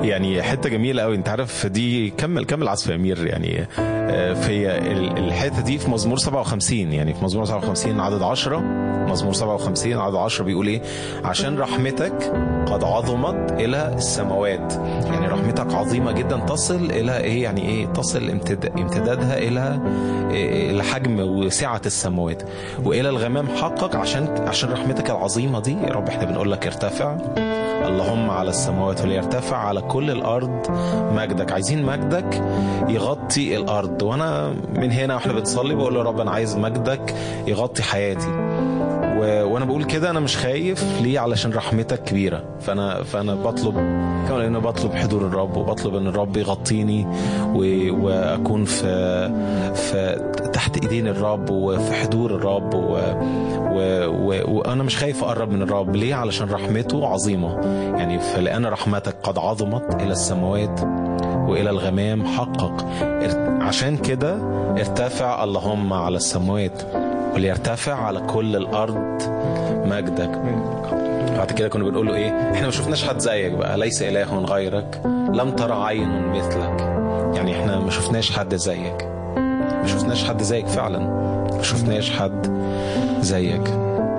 يعني حته جميله قوي انت عارف دي كمل كمل عزف امير يعني آه، في ال- الحته دي في مزمور 57 يعني في مزمور 57 عدد 10 مزمور 57 عدد 10 بيقول ايه عشان رحمتك قد عظمت الى السماوات يعني رحمتك عظيمه جدا تصل الى ايه يعني ايه تصل امتد- امتدادها الى إيه الى حجم وسعه السماوات والى الغمام حقق عشان عشان رحمتك العظيمه دي يا رب احنا بنقول لك ارتفع اللهم على السماوات وليرتفع على كل الارض مجدك عايزين مجدك يغطي الارض وانا من هنا واحنا بنصلي بقول له يا رب انا عايز مجدك يغطي حياتي و... وانا بقول كده انا مش خايف ليه علشان رحمتك كبيره فانا فانا بطلب كمان انا بطلب حضور الرب وبطلب ان الرب يغطيني و... واكون في في تحت ايدين الرب وفي حضور الرب و... و... و... وانا مش خايف اقرب من الرب ليه علشان رحمته عظيمه يعني فلان رحمتك قد عظمت الى السماوات والى الغمام حقق ار- عشان كده ارتفع اللهم على السماوات وليرتفع على كل الارض مجدك بعد كده كنا بنقول له ايه احنا ما شفناش حد زيك بقى ليس اله غيرك لم ترى عين مثلك يعني احنا ما شفناش حد زيك ما شفناش حد زيك فعلا ما شفناش حد زيك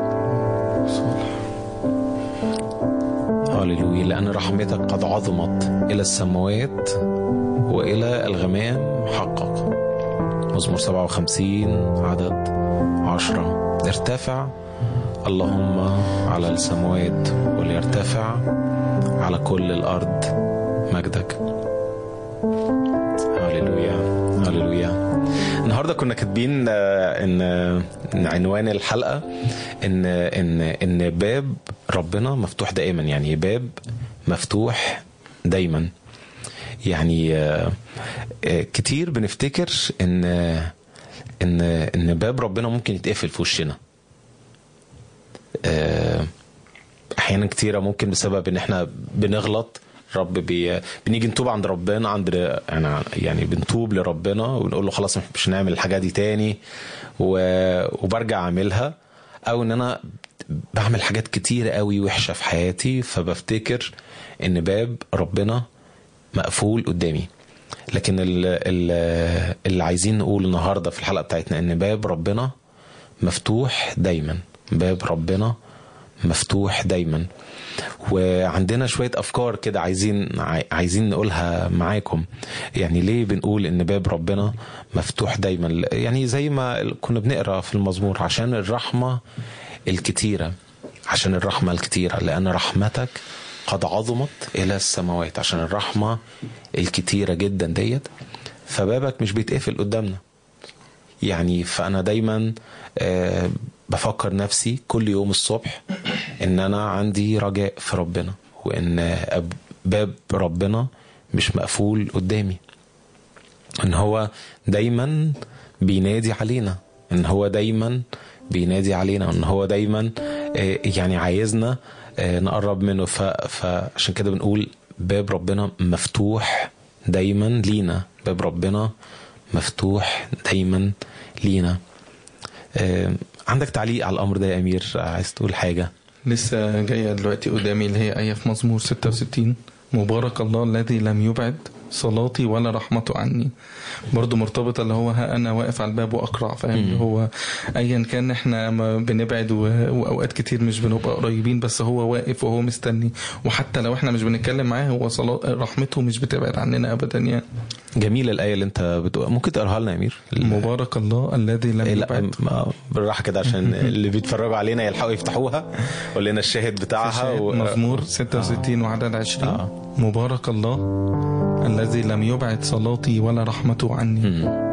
هللويا لأن رحمتك قد عظمت إلى السماوات وإلى الغمام حقق مزمور 57 عدد عشرة ارتفع اللهم على السماوات وليرتفع على كل الأرض مجدك هللويا هللويا النهارده كنا كاتبين آه، ان إن عنوان الحلقه ان ان ان باب ربنا مفتوح دائما يعني باب مفتوح دايما يعني آه، آه، كتير بنفتكر ان ان ان باب ربنا ممكن يتقفل في وشنا آه، احيانا كتيره ممكن بسبب ان احنا بنغلط رب بي... بنيجي نتوب عند ربنا عند يعني يعني بنتوب لربنا ونقول له خلاص مش هنعمل الحاجه دي تاني و... وبرجع اعملها او ان انا بعمل حاجات كتيره قوي وحشه في حياتي فبفتكر ان باب ربنا مقفول قدامي لكن ال... ال... اللي عايزين نقول النهارده في الحلقه بتاعتنا ان باب ربنا مفتوح دايما باب ربنا مفتوح دايما وعندنا شويه افكار كده عايزين عاي- عايزين نقولها معاكم يعني ليه بنقول ان باب ربنا مفتوح دايما يعني زي ما كنا بنقرا في المزمور عشان الرحمه الكتيره عشان الرحمه الكتيره لان رحمتك قد عظمت الى السماوات عشان الرحمه الكتيره جدا ديت فبابك مش بيتقفل قدامنا يعني فانا دايما آه، بفكر نفسي كل يوم الصبح ان انا عندي رجاء في ربنا وان أب- باب ربنا مش مقفول قدامي ان هو دايما بينادي علينا ان هو دايما بينادي علينا ان هو دايما آه، يعني عايزنا آه، نقرب منه ف- فعشان كده بنقول باب ربنا مفتوح دايما لينا باب ربنا مفتوح دايما لينا آه، عندك تعليق على الامر ده يا امير عايز تقول حاجه لسه جاية دلوقتي قدامي اللي هي آية في مزمور 66 مبارك الله الذي لم يبعد صلاتي ولا رحمته عني برضو مرتبطة اللي هو ها أنا واقف على الباب وأقرع فاهم اللي هو أيا كان إحنا ما بنبعد و- وأوقات كتير مش بنبقى قريبين بس هو واقف وهو مستني وحتى لو إحنا مش بنتكلم معاه هو صلاة رحمته مش بتبعد عننا أبدا يعني جميله الايه اللي انت بتقول ممكن تقراها لنا يا امير مبارك الله الذي لم إيه لا يبعد ما- بالراحه كده عشان اللي بيتفرجوا علينا يلحقوا يفتحوها قول لنا الشاهد بتاعها و... مزمور 66 وعدد 20 مبارك الله الذي لم يبعد صلاتي ولا رحمته عني مم.